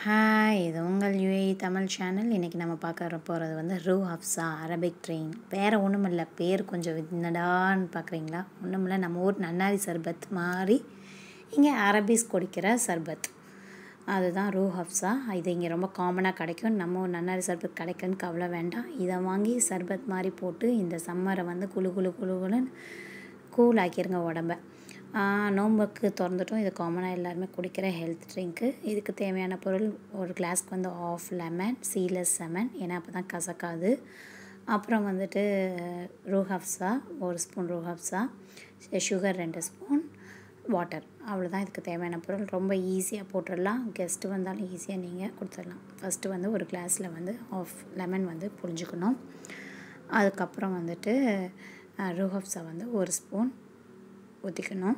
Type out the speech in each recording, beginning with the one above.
hi இது உங்கள் UAE Tamil channel இன்றைக்கி நம்ம பார்க்க போகிறது வந்து ரூ ஹப்ஸா அரபிக் ட்ரெயின் வேறு ஒன்றும் இல்லை பேர் கொஞ்சம் என்னடான்னு பார்க்குறீங்களா ஒன்றும் இல்லை நம்ம ஊர் நன்னாரி சர்பத் மாதிரி இங்கே அரபிஸ் குடிக்கிற சர்பத் அதுதான் ரூ ஹப்ஸா இது இங்கே ரொம்ப காமனாக கிடைக்கும் நம்ம ஊர் நன்னாரி சர்பத் கிடைக்குன்னு கவலை வேண்டாம் இதை வாங்கி சர்பத் மாதிரி போட்டு இந்த சம்மரை வந்து குளு குளு குளு குளுன்னு கூல் ஆக்கிருங்க உடம்ப நோம்புக்கு திறந்துட்டும் இது காமனாக எல்லாருமே குடிக்கிற ஹெல்த் ட்ரிங்க்கு இதுக்கு தேவையான பொருள் ஒரு கிளாஸ்க்கு வந்து ஆஃப் லெமன் சீலஸ் லெமன் ஏன்னா அப்போ தான் கசக்காது அப்புறம் வந்துட்டு ரூஹப்ஸா ஒரு ஸ்பூன் ரூஹப்ஸா சுகர் ரெண்டு ஸ்பூன் வாட்டர் அவ்வளோதான் இதுக்கு தேவையான பொருள் ரொம்ப ஈஸியாக போட்டுடலாம் கெஸ்ட்டு வந்தாலும் ஈஸியாக நீங்கள் கொடுத்துடலாம் ஃபஸ்ட்டு வந்து ஒரு கிளாஸில் வந்து ஆஃப் லெமன் வந்து புழிஞ்சுக்கணும் அதுக்கப்புறம் வந்துட்டு ரூஹப்ஸா வந்து ஒரு ஸ்பூன் ஊற்றிக்கணும்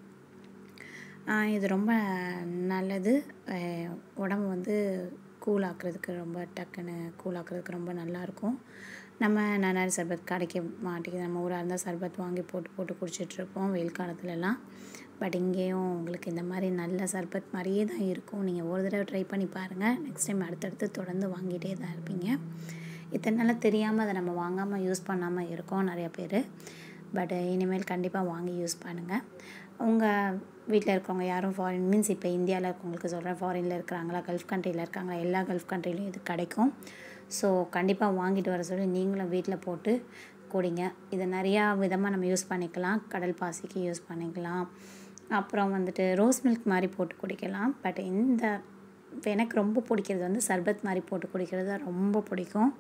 இது ரொம்ப நல்லது உடம்பு வந்து கூலாக்குறதுக்கு ரொம்ப டக்குன்னு கூலாக்குறதுக்கு ரொம்ப நல்லாயிருக்கும் நம்ம நன்னாரி சர்பத் கிடைக்க மாட்டேங்குது நம்ம ஊராக இருந்தால் சர்பத் வாங்கி போட்டு போட்டு குடிச்சிட்ருப்போம் வெயில் காலத்துலலாம் பட் இங்கேயும் உங்களுக்கு இந்த மாதிரி நல்ல சர்பத் மாதிரியே தான் இருக்கும் நீங்கள் ஒரு தடவை ட்ரை பண்ணி பாருங்கள் நெக்ஸ்ட் டைம் அடுத்தடுத்து தொடர்ந்து வாங்கிட்டே தான் இருப்பீங்க இத்தனை நாளாக தெரியாமல் அதை நம்ம வாங்காமல் யூஸ் பண்ணாமல் இருக்கோம் நிறைய பேர் பட் இனிமேல் கண்டிப்பாக வாங்கி யூஸ் பண்ணுங்கள் உங்கள் வீட்டில் இருக்கவங்க யாரும் ஃபாரின் மீன்ஸ் இப்போ இந்தியாவில் இருக்கவங்களுக்கு சொல்கிறேன் ஃபாரினில் இருக்கிறாங்களா கல்ஃப் கண்ட்ரியில் இருக்காங்களா எல்லா கல்ஃப் கண்ட்ரிலையும் இது கிடைக்கும் ஸோ கண்டிப்பாக வாங்கிட்டு வர சொல்லி நீங்களும் வீட்டில் போட்டு குடிங்க இதை நிறையா விதமாக நம்ம யூஸ் பண்ணிக்கலாம் கடல் பாசிக்கு யூஸ் பண்ணிக்கலாம் அப்புறம் வந்துட்டு ரோஸ் மில்க் மாதிரி போட்டு குடிக்கலாம் பட் இந்த எனக்கு ரொம்ப பிடிக்கிறது வந்து சர்பத் மாதிரி போட்டு குடிக்கிறது தான் ரொம்ப பிடிக்கும்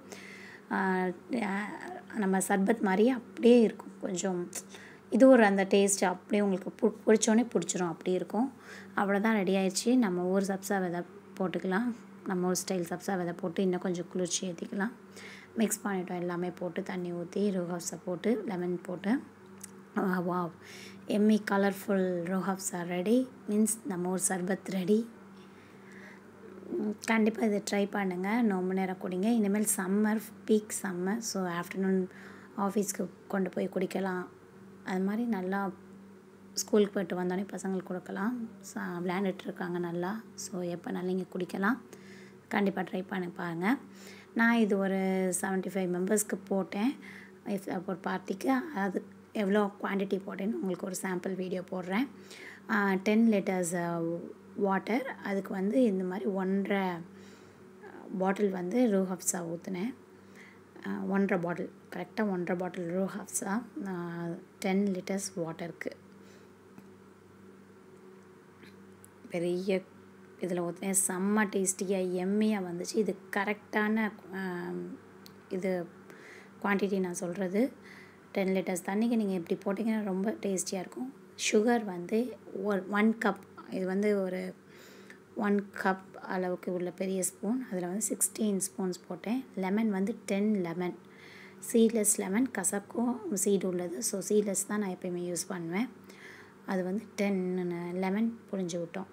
நம்ம சர்பத் மாதிரி அப்படியே இருக்கும் கொஞ்சம் இது ஒரு அந்த டேஸ்ட் அப்படியே உங்களுக்கு பு பிடிச்சோன்னே பிடிச்சிரும் அப்படி இருக்கும் அவ்வளோதான் ரெடி ஆயிடுச்சு நம்ம ஊர் சப்ஸா விதை போட்டுக்கலாம் நம்ம ஊர் ஸ்டைல் சப்ஸா விதை போட்டு இன்னும் கொஞ்சம் குளிர்ச்சி ஏற்றிக்கலாம் மிக்ஸ் பண்ணிட்டோம் எல்லாமே போட்டு தண்ணி ஊற்றி ரோஹப்ஸை போட்டு லெமன் போட்டு வா எம்மி கலர்ஃபுல் ரோஹப்ஸா ரெடி மீன்ஸ் நம்ம ஊர் சர்பத் ரெடி கண்டிப்பாக இதை ட்ரை பண்ணுங்கள் நோம்பு நேரம் குடிங்க இனிமேல் summer peak summer so afternoon ஆஃபீஸ்க்கு கொண்டு போய் குடிக்கலாம் அது மாதிரி நல்லா ஸ்கூலுக்கு போய்ட்டு வந்தோடனே பசங்களுக்கு கொடுக்கலாம் விளையாண்டுட்டு இருக்காங்க நல்லா ஸோ எப்போனாலும் இங்கே குடிக்கலாம் கண்டிப்பாக ட்ரை பண்ணி பாருங்கள் நான் இது ஒரு செவன்ட்டி ஃபைவ் மெம்பர்ஸ்க்கு போட்டேன் ஒரு பார்ட்டிக்கு அது எவ்வளோ குவான்டிட்டி போட்டேன்னு உங்களுக்கு ஒரு சாம்பிள் வீடியோ போடுறேன் டென் லிட்டர்ஸ் வாட்டர் அதுக்கு வந்து இந்த மாதிரி ஒன்றரை பாட்டில் வந்து ரூ ஹப்ஸா ஊற்றுனேன் ஒன்றரை பாட்டில் கரெக்டாக ஒன்றரை பாட்டில் ரூ ஹப்ஸா டென் லிட்டர்ஸ் வாட்டருக்கு பெரிய இதில் ஊற்றினேன் செம்ம டேஸ்டியாக எம்மியாக வந்துச்சு இது கரெக்டான இது குவான்டிட்டி நான் சொல்கிறது டென் லிட்டர்ஸ் தண்ணிக்கு நீங்கள் இப்படி போட்டிங்கன்னா ரொம்ப டேஸ்டியாக இருக்கும் சுகர் வந்து ஒரு ஒன் கப் இது வந்து ஒரு ஒன் கப் அளவுக்கு உள்ள பெரிய ஸ்பூன் அதில் வந்து சிக்ஸ்டீன் ஸ்பூன்ஸ் போட்டேன் லெமன் வந்து டென் லெமன் சீட்லெஸ் லெமன் கசக்கும் சீடு உள்ளது ஸோ சீட்லெஸ் தான் நான் எப்பயுமே யூஸ் பண்ணுவேன் அது வந்து டென் லெமன் புழிஞ்சு விட்டோம்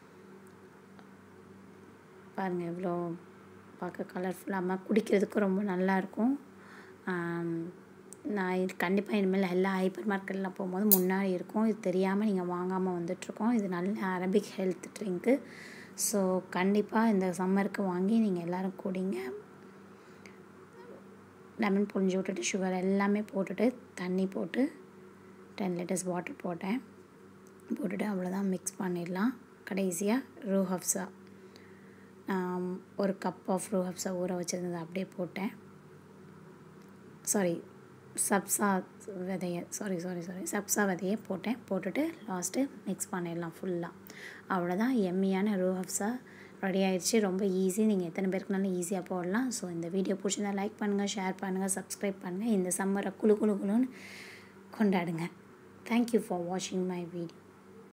பாருங்கள் எவ்வளோ பார்க்க கலர்ஃபுல்லாக குடிக்கிறதுக்கும் ரொம்ப நல்லாயிருக்கும் நான் இது கண்டிப்பாக இனிமேல் எல்லா ஹைப்பர் மார்க்கெட்லாம் போகும்போது முன்னாடி இருக்கும் இது தெரியாமல் நீங்கள் வாங்காமல் வந்துட்ருக்கோம் இது நல்ல அரபிக் ஹெல்த் ட்ரிங்க்கு ஸோ கண்டிப்பாக இந்த சம்மருக்கு வாங்கி நீங்கள் எல்லோரும் குடிங்க லெமன் புழிஞ்சு விட்டுட்டு சுகர் எல்லாமே போட்டுட்டு தண்ணி போட்டு டென் லிட்டர்ஸ் வாட்டர் போட்டேன் போட்டுட்டு அவ்வளோதான் மிக்ஸ் பண்ணிடலாம் கடைசியாக ரூ ஹப்ஸா ஒரு கப் ஆஃப் ரூ ஹப்ஸா ஊற வச்சுருந்தது அப்படியே போட்டேன் சாரி சப்ஸா விதையை சாரி சாரி சாரி சப்ஸா விதையை போட்டேன் போட்டுட்டு லாஸ்ட்டு மிக்ஸ் பண்ணிடலாம் ஃபுல்லாக அவ்வளோதான் எம்மியான ரூ ஹப்ஸா ரெடி ஆகிடுச்சு ரொம்ப ஈஸி நீங்கள் எத்தனை பேருக்குனாலும் ஈஸியாக போடலாம் ஸோ இந்த வீடியோ பிடிச்சிருந்தா லைக் பண்ணுங்கள் ஷேர் பண்ணுங்கள் சப்ஸ்கிரைப் பண்ணுங்கள் இந்த சம்மரை குழு குழு குழுன்னு கொண்டாடுங்க தேங்க்யூ ஃபார் வாட்சிங் மை வீடியோ